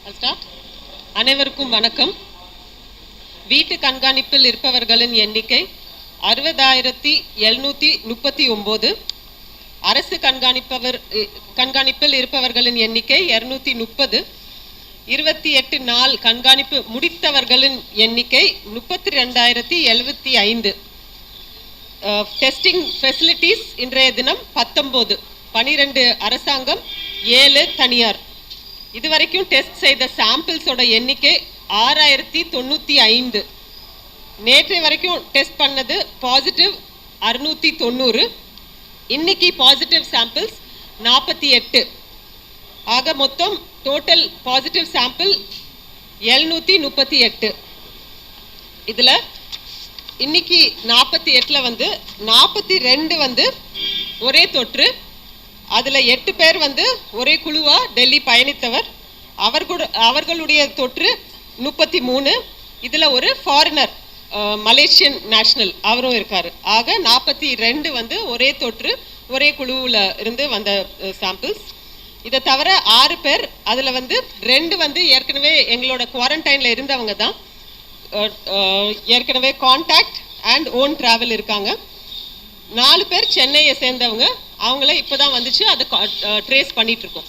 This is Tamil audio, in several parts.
ஸ்டார்ட் அனைவருக்கும் வணக்கம் வீட்டு கண்காணிப்பில் இருப்பவர்களின் எண்ணிக்கை அறுபதாயிரத்தி எழுநூற்றி முப்பத்தி ஒம்பது அரசு கண்காணிப்பவர் இ- கண்காணிப்பில் இருப்பவர்களின் எண்ணிக்கை இரநூத்தி முப்பது இருபத்தி எட்டு நாள் கண்காணிப்பு முடித்தவர்களின் எண்ணிக்கை முப்பத்தி ரெண்டாயிரத்தி எழுபத்தி ஐந்து டெஸ்டிங் ஃபெசிலிட்டிஸ் இன்றைய தினம் பத்தொம்போது பனிரெண்டு அரசாங்கம் ஏழு தனியார் இதுவரைக்கும் டெஸ்ட் செய்த சாம்பிள்ஸோட எண்ணிக்கை ஆறாயிரத்தி தொண்ணூற்றி ஐந்து நேற்று வரைக்கும் டெஸ்ட் பண்ணது பாசிட்டிவ் அறுநூற்றி தொண்ணூறு இன்னைக்கு பாசிட்டிவ் சாம்பிள்ஸ் நாற்பத்தி எட்டு ஆக மொத்தம் டோட்டல் பாசிட்டிவ் சாம்பிள் எழுநூற்றி முப்பத்தி எட்டு இதில் இன்னைக்கு நாற்பத்தி எட்டில் வந்து நாற்பத்தி ரெண்டு வந்து ஒரே தொற்று அதில் எட்டு பேர் வந்து ஒரே குழுவாக டெல்லி பயணித்தவர் அவர்கள் அவர்களுடைய தொற்று முப்பத்தி மூணு இதில் ஒரு ஃபாரினர் மலேசியன் நேஷனல் அவரும் இருக்கார் ஆக நாற்பத்தி ரெண்டு வந்து ஒரே தொற்று ஒரே குழுவில் இருந்து வந்த சாம்பிள்ஸ் இதை தவிர ஆறு பேர் அதில் வந்து ரெண்டு வந்து ஏற்கனவே எங்களோட குவாரண்டைனில் இருந்தவங்க தான் அஹ், அஹ், ஏற்கனவே காண்டாக்ட் அண்ட் ஓன் டிராவல் இருக்காங்க நாலு பேர் சென்னையை சேர்ந்தவங்க அவங்கள இப்போதான் வந்துச்சு அதை ட்ரேஸ் பண்ணிட்டு இருக்கோம்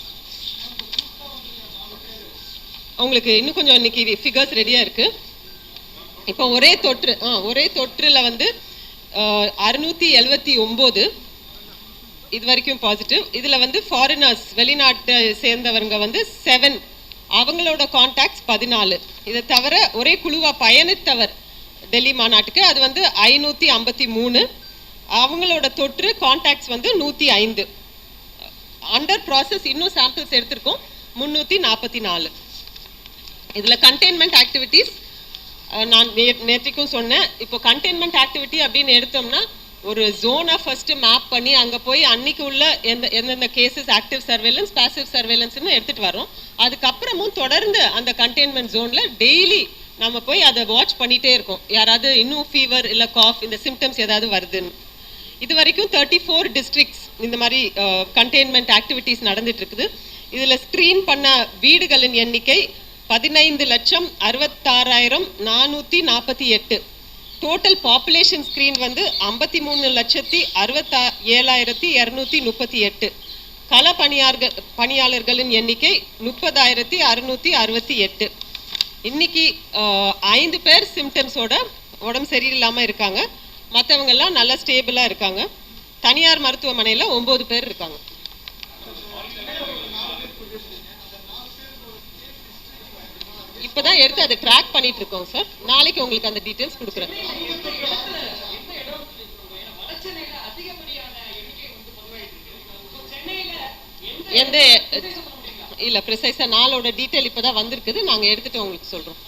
உங்களுக்கு இன்னும் கொஞ்சம் இன்னைக்கு ஃபிகர்ஸ் ரெடியாக இருக்கு இப்போ ஒரே தொற்று ஆ ஒரே தொற்றுல வந்து அறுநூத்தி எழுவத்தி ஒம்பது இது வரைக்கும் பாசிட்டிவ் இதில் வந்து ஃபாரினர்ஸ் வெளிநாட்டை சேர்ந்தவங்க வந்து செவன் அவங்களோட காண்டாக்ட்ஸ் பதினாலு இதை தவிர ஒரே குழுவாக பயணித்தவர் டெல்லி மாநாட்டுக்கு அது வந்து ஐநூற்றி ஐம்பத்தி மூணு அவங்களோட தொற்று காண்டாக்ட்ஸ் வந்து நூற்றி ஐந்து அண்டர் ப்ராசஸ் இன்னும் சாம்பிள்ஸ் எடுத்திருக்கோம் முந்நூற்றி நாற்பத்தி நாலு இதில் கண்டெய்ன்மெண்ட் ஆக்டிவிட்டீஸ் நான் நே நேற்றுக்கும் சொன்னேன் இப்போ கண்டெய்ன்மெண்ட் ஆக்டிவிட்டி அப்படின்னு எடுத்தோம்னா ஒரு ஜோனை ஃபர்ஸ்ட் மேப் பண்ணி அங்கே போய் அன்னைக்கு உள்ள எந்த எந்தெந்த கேசஸ் ஆக்டிவ் சர்வேலன்ஸ் பாசிவ் சர்வேலன்ஸ்னு எடுத்துகிட்டு வரோம் அதுக்கப்புறமும் தொடர்ந்து அந்த கண்டெய்ன்மெண்ட் ஜோனில் டெய்லி நம்ம போய் அதை வாட்ச் பண்ணிகிட்டே இருக்கோம் யாராவது இன்னும் ஃபீவர் இல்லை காஃப் இந்த சிம்டம்ஸ் ஏதாவது வருதுன்னு இது வரைக்கும் தேர்ட்டி ஃபோர் டிஸ்ட்ரிக்ட்ஸ் இந்த மாதிரி கண்டெய்ன்மெண்ட் ஆக்டிவிட்டீஸ் நடந்துட்டு இருக்குது இதில் ஸ்க்ரீன் பண்ண வீடுகளின் எண்ணிக்கை பதினைந்து லட்சம் அறுபத்தாறாயிரம் நானூற்றி நாற்பத்தி எட்டு டோட்டல் பாப்புலேஷன் ஸ்க்ரீன் வந்து ஐம்பத்தி மூணு லட்சத்தி அறுபத்தா ஏழாயிரத்தி இரநூத்தி முப்பத்தி எட்டு கள பணியார்கள் பணியாளர்களின் எண்ணிக்கை முப்பதாயிரத்தி அறுநூற்றி அறுபத்தி எட்டு இன்னைக்கு அஹ், ஐந்து பேர் சிம்டம்ஸோட உடம்பு சரியில்லாமல் இருக்காங்க மற்றவங்கெல்லாம் நல்லா ஸ்டேபிளாக இருக்காங்க தனியார் மருத்துவமனையில் ஒம்பது பேர் இருக்காங்க இப்போதான் எடுத்து அதை ட்ராக் பண்ணிட்டு இருக்கோம் சார் நாளைக்கு உங்களுக்கு அந்த டீட்டெயில்ஸ் கொடுக்குறேன் எந்த இல்ல ப்ரிசைஸா நாளோட டீட்டெயில் இப்பதான் வந்திருக்குது நாங்க எடுத்துட்டு உங்களுக்கு சொல்றோம்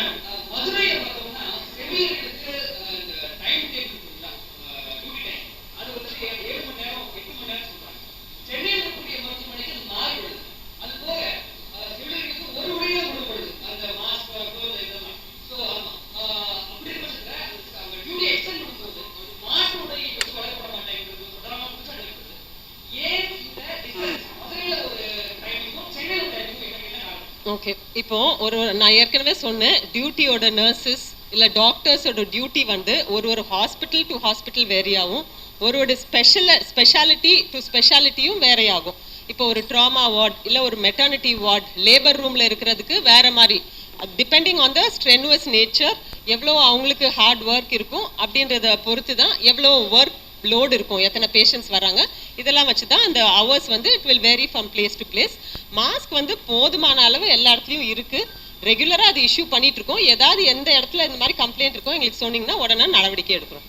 ஓகே இப்போ ஒரு நான் ஏற்கனவே சொன்னேன் டியூட்டியோட நர்சஸ் இல்லை டாக்டர்ஸோட டியூட்டி வந்து ஒரு ஒரு ஹாஸ்பிட்டல் டு ஹாஸ்பிட்டல் வேரி ஆகும் ஒரு ஒரு ஸ்பெஷல் ஸ்பெஷாலிட்டி டு ஸ்பெஷாலிட்டியும் வேரி ஆகும் இப்போ ஒரு ட்ராமா வார்ட் இல்லை ஒரு மெட்டர்னிட்டி வார்ட் லேபர் ரூமில் இருக்கிறதுக்கு வேற மாதிரி depending on the strenuous nature எவ்வளோ அவங்களுக்கு ஹார்ட் ஒர்க் இருக்கும் அப்படின்றத பொறுத்து தான் எவ்வளோ ஒர்க் லோடு இருக்கும் எத்தனை பேஷண்ட்ஸ் வராங்க இதெல்லாம் வச்சு தான் அந்த ஹவர்ஸ் வந்து it will vary from place to place mask வந்து போதுமான அளவு எல்லா இடத்துலையும் இருக்கு ரெகுலராக அது இஷ்யூ பண்ணிட்டு இருக்கோம் ஏதாவது எந்த இடத்துல இந்த மாதிரி கம்ப்ளைண்ட் இருக்கோ எங்களுக்கு சொன்னீங்கன்னா உடனே நடவடிக்கை எடுக்கிறோம்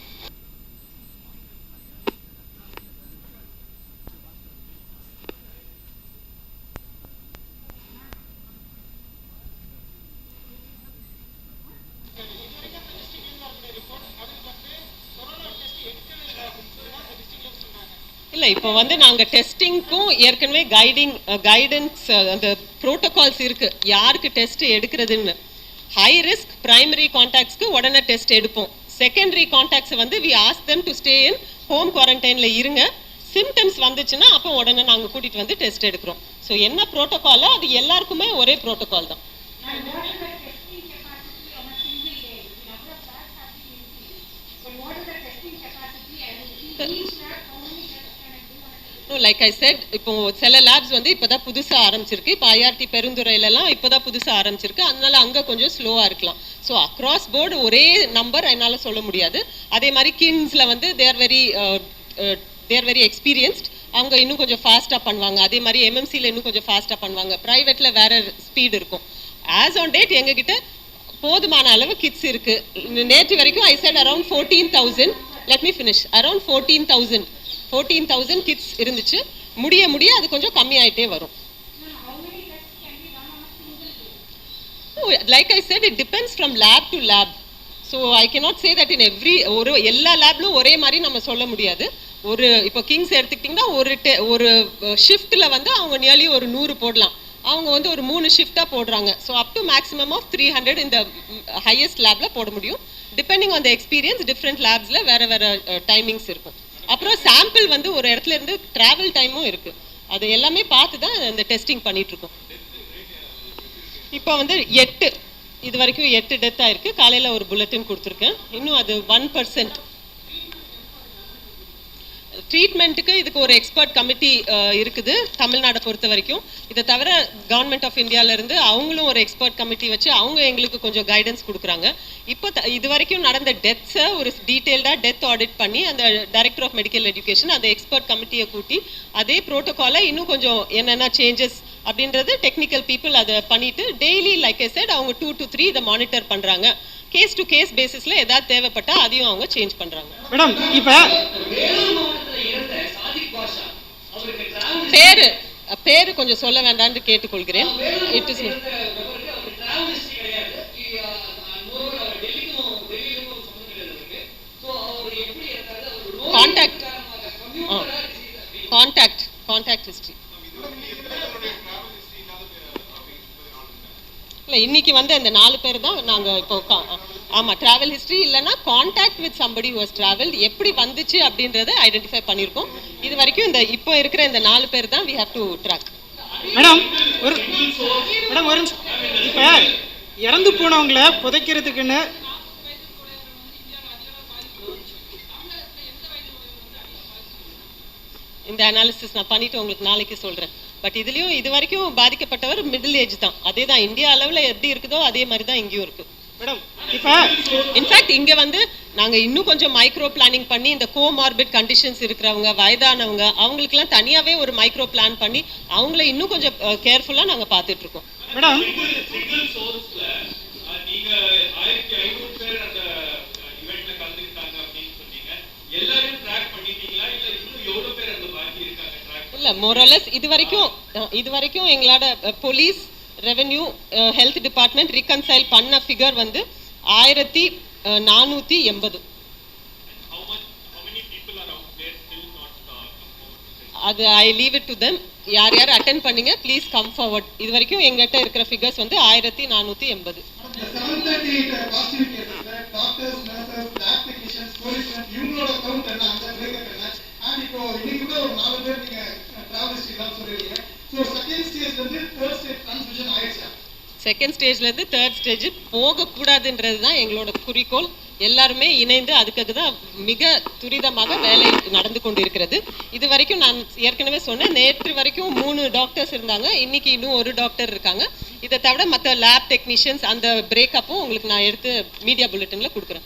இல்லை இப்போ வந்து நாங்கள் டெஸ்டிங்க்கும் ஏற்கனவே கைடிங் கைடன்ஸ் அந்த ப்ரோட்டோகால்ஸ் இருக்கு யாருக்கு டெஸ்ட் எடுக்கிறதுன்னு ஹை ரிஸ்க் பிரைமரி கான்டாக்ட்ஸ்க்கு உடனே டெஸ்ட் எடுப்போம் செகண்டரி கான்டாக்ட்ஸ் வந்து we ask them to stay in home குவாரண்டைனில் இருங்க சிம்டம்ஸ் வந்துச்சுன்னா அப்போ உடனே நாங்கள் கூட்டிகிட்டு வந்து டெஸ்ட் எடுக்கிறோம் ஸோ என்ன ப்ரோட்டோகாலோ அது எல்லாருக்குமே ஒரே ப்ரோட்டோகால் தான் லைக் ஐ செட் இப்போ சில லேப்ஸ் வந்து இப்போதான் புதுசாக ஆரம்பிச்சிருக்கு இப்போ ஐஆர்டி பெருந்துறையிலலாம் இப்போதான் புதுசாக ஆரம்பிச்சிருக்கு அதனால அங்கே கொஞ்சம் ஸ்லோவாக இருக்கலாம் ஸோ அக்ராஸ் போர்டு ஒரே நம்பர் என்னால் சொல்ல முடியாது அதே மாதிரி கிங்ஸில் வந்து there very there very experienced அவங்க இன்னும் கொஞ்சம் ஃபாஸ்ட்டாக பண்ணுவாங்க அதே மாதிரி எம்எம்சியில் இன்னும் கொஞ்சம் ஃபாஸ்ட்டாக பண்ணுவாங்க ப்ரைவேட்டில் வேற ஸ்பீடு இருக்கும் ஆஸ் ஆன் டேட் எங்ககிட்ட போதுமான அளவு கிட்ஸ் இருக்கு நேற்று வரைக்கும் I said around fourteen thousand let me finish around fourteen thousand fourteen thousand kits இருந்துச்சு முடிய முடிய அது கொஞ்சம் கம்மியாயிட்டே வரும் like I said it depends from lab to lab so I cannot say that in every ஒரு எல்லா லேப்லும் ஒரே மாதிரி நம்ம சொல்ல முடியாது ஒரு இப்போ கிங்ஸ் எடுத்துக்கிட்டிங்கன்னா ஒரு டெ ஒரு ஷிஃப்ட்டில் வந்து அவங்க நியர்லி ஒரு நூறு போடலாம் அவங்க வந்து ஒரு மூணு ஷிஃப்டாக போடுறாங்க so up to maximum of three hundred இந்த ஹையஸ்ட் லேபில் போட முடியும் depending on the experience different லேப்ஸில் வேறு வேறு டைமிங்ஸ் இருக்கும் அப்புறம் சாம்பிள் வந்து ஒரு இடத்துல இருந்து ட்ராவல் டைமும் இருக்குது அது எல்லாமே பார்த்து தான் அந்த டெஸ்டிங் பண்ணிகிட்ருக்கோம் இப்போ வந்து எட்டு இது வரைக்கும் எட்டு டெத் ஆயிருக்கு காலையில் ஒரு புல்லட்டின் கொடுத்துருக்கேன் இன்னும் அது ஒன் பர்சன்ட் ட்ரீட்மெண்ட்டுக்கு இதுக்கு ஒரு எக்ஸ்பர்ட் கமிட்டி இருக்குது தமிழ்நாடை பொறுத்த வரைக்கும் இதை தவிர கவர்மெண்ட் ஆஃப் இந்தியாவிலேருந்து அவங்களும் ஒரு எக்ஸ்பர்ட் கமிட்டி வச்சு அவங்க எங்களுக்கு கொஞ்சம் கைடன்ஸ் கொடுக்குறாங்க இப்போ த- இது வரைக்கும் நடந்த டெத்ஸை ஒரு டீட்டெயில்டாக டெத் ஆடிட் பண்ணி அந்த டைரக்டர் ஆஃப் மெடிக்கல் எஜுகேஷன் அந்த எக்ஸ்பர்ட் கமிட்டியை கூட்டி அதே ப்ரோட்டோகாலை இன்னும் கொஞ்சம் என்னென்ன சேஞ்சஸ் அப்படின்றது டெக்னிக்கல் பீப்புள் அதை பண்ணிட்டு டெய்லி லைக் ஐ said அவங்க டூ டு த்ரீ இதை மானிட்டர் பண்ணுறாங்க கேஸ் டு கேஸ் பேசிஸில் ஏதாவது தேவைப்பட்டா அதையும் அவங்க சேஞ்ச் பண்ணுறாங்க மேடம் இப்போ பேரு அஹ் பேரு கொஞ்சம் சொல்ல வேண்டாம்னு கேட்டுக்கொள்கிறேன் it is contact contact contact history இல்லை இன்னைக்கு வந்து அந்த நாலு பேர் தான் நாங்கள் இப்போ கா- ஆமா டிராவல் ஹிஸ்ட்ரி இல்லைன்னா contact with somebody was travel எப்படி வந்துச்சு அப்படின்றத ஐடென்டிஃபை பண்ணியிருக்கோம் இது வரைக்கும் இந்த இப்போ இருக்கிற இந்த நாலு பேர் தான் we have to track madam ஒரு மேடம் ஒரு நிமிஷம் இப்போ இறந்து போனவங்கள புதைக்கிறதுக்குன்னு இந்த அனாலிசிஸ் நான் பண்ணிட்டு உங்களுக்கு நாளைக்கு சொல்றேன் பட் இதுலயும் இது வரைக்கும் பாதிக்கப்பட்டவர் மிடில் ஏஜ் தான் அதே தான் இந்தியா அளவுல எப்படி இருக்குதோ அதே மாதிரி தான் இங்கேயும் இருக்கு மேடம் இப்போ இன்ஃபேக்ட் இங்க வந்து நாங்க இன்னும் கொஞ்சம் மைக்ரோ பிளானிங் பண்ணி இந்த கோமார்பிட் கண்டிஷன்ஸ் இருக்கிறவங்க வயதானவங்க அவங்களுக்குலாம் தனியாவே ஒரு மைக்ரோ பிளான் பண்ணி அவங்கள இன்னும் கொஞ்சம் கேர்ஃபுல்லா நாங்க பார்த்துட்டு இருக்கோம் மேடம் சிங்கிள் சோர்ஸ்ல நீங்க ஆயிரத்தி ஐநூறு பேர் அந்த இவெண்ட்ல கலந்துக்கிட்டாங்க அப்படின்னு சொன்னீங்க எல்லாரையும் ட்ராக் பண்ணிட்டீங்களா இல்ல இன்னும் எவ்வளவு பேர் அந்த பாக்கி இருக்காங்க ட்ராக் இல்ல மோரலஸ் இது வரைக்கும் அஹ், இது வரைக்கும் எங்களோட police revenue health department reconcile பண்ண ஃபிகர் வந்து ஆயிரத்தி அஹ், நானூத்தி எண்பது how much how many people are out there still not uh, come forward to say அது I leave it to them யார் யார் அட்டன் பண்ணீங்க ப்ளீஸ் கம் ஃபார்வர்ட் இது வரைக்கும் எங்கிட்ட இருக்கிற ஃபிகர்ஸ் வந்து ஆயிரத்தி நானூற்றி எண்பது இந்த 738 பாசிட்டிவ் கேசஸ்ல doctors nurses lab technicians policeman இவங்களோட கவுண்ட் என்ன அந்த பிரேக்கப் என்ன அண்ட் இப்போ இன்னைக்கு கூட ஒரு நாலு பேர் நீங்க டிராவல் ஹிஸ்டரி தான் சொல்லிருக்கீங்க ஸோ செகண்ட் ஸ்டேஜ்ல இருந்து தேர்ட் ஸ்டேஜ் டிரான்ஸ்மிஷன் ஆயிடுச்சா செகண்ட் ஸ்டேஜ்லேருந்து தேர்ட் ஸ்டேஜ் போகக்கூடாதுன்றது தான் எங்களோட குறிக்கோள் எல்லாருமே இணைந்து அதுக்காக தான் மிக துரிதமாக வேலை நடந்து கொண்டிருக்கிறது இது வரைக்கும் நான் ஏற்கனவே சொன்னேன் நேற்று வரைக்கும் மூணு டாக்டர்ஸ் இருந்தாங்க இன்னைக்கு இன்னும் ஒரு டாக்டர் இருக்காங்க இதை தவிர மற்ற லேப் டெக்னீஷியன்ஸ் அந்த பிரேக்கப்பும் உங்களுக்கு நான் எடுத்து மீடியா புல்லட்டினில் கொடுக்குறேன்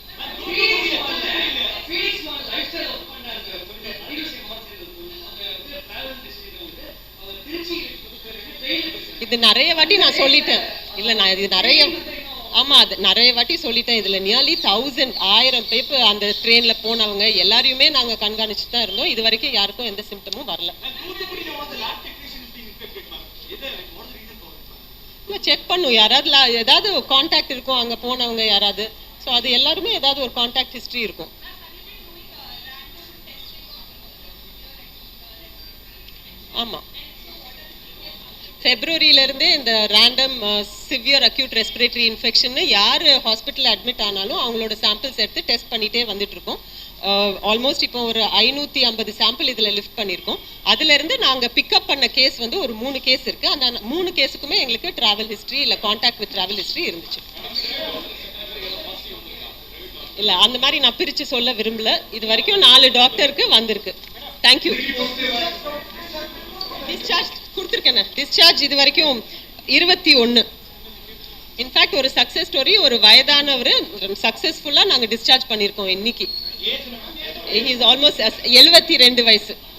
இது நிறைய வாட்டி நான் சொல்லிட்டேன் இல்ல நான் இது நிறைய ஆமா அது நிறைய வாட்டி சொல்லிட்டேன் இதுல நியர்லி தௌசண்ட் ஆயிரம் பேர் அந்த ட்ரெயின்ல போனவங்க எல்லாரையுமே நாங்க கண்காணிச்சு தான் இருந்தோம் இது வரைக்கும் யாருக்கும் எந்த சிம்டமும் வரல இல்ல செக் பண்ணும் யாராவது la- ஏதாவது காண்டாக்ட் இருக்கும் அங்க போனவங்க யாராவது ஸோ அது எல்லாருமே ஏதாவது ஒரு காண்டாக்ட் ஹிஸ்டரி இருக்கும் ஆமா ஃபெப்ரவரியில இருந்தே இந்த random severe acute respiratory infection யார் ஹாஸ்பிட்டல் அட்மிட் ஆனாலும் அவங்களோட சாம்பிள்ஸ் எடுத்து டெஸ்ட் பண்ணிட்டே வந்துட்டு இருக்கோம் ஆல்மோஸ்ட் இப்போ ஒரு ஐநூற்றி ஐம்பது சாம்பிள் இதில் லிஃப்ட் பண்ணியிருக்கோம் அதுலேருந்து நாங்கள் பிக்கப் பண்ண கேஸ் வந்து ஒரு மூணு கேஸ் இருக்குது அந்த மூணு கேஸுக்குமே எங்களுக்கு ட்ராவல் ஹிஸ்ட்ரி இல்லை காண்டாக்ட் வித் ட்ராவல் ஹிஸ்ட்ரி இருந்துச்சு இல்ல அந்த மாதிரி நான் பிரிச்சு சொல்ல விரும்பல இது வரைக்கும் நாலு டாக்டருக்கு வந்திருக்கு தேங்க்யூ டிஸ்சார்ஜ் கொடுத்துருக்கேன் டிஸ்சார்ஜ் இது வரைக்கும் இருபத்தி ஒன்று இன்ஃபேக்ட் ஒரு சக்ஸஸ் ஸ்டோரி ஒரு வயதானவர் சக்ஸஸ்ஃபுல்லாக நாங்கள் டிஸ்சார்ஜ் பண்ணியிருக்கோம் இன்னைக்கு இஸ் ஆல்மோஸ்ட் எழுபத்தி ரெண்டு வயசு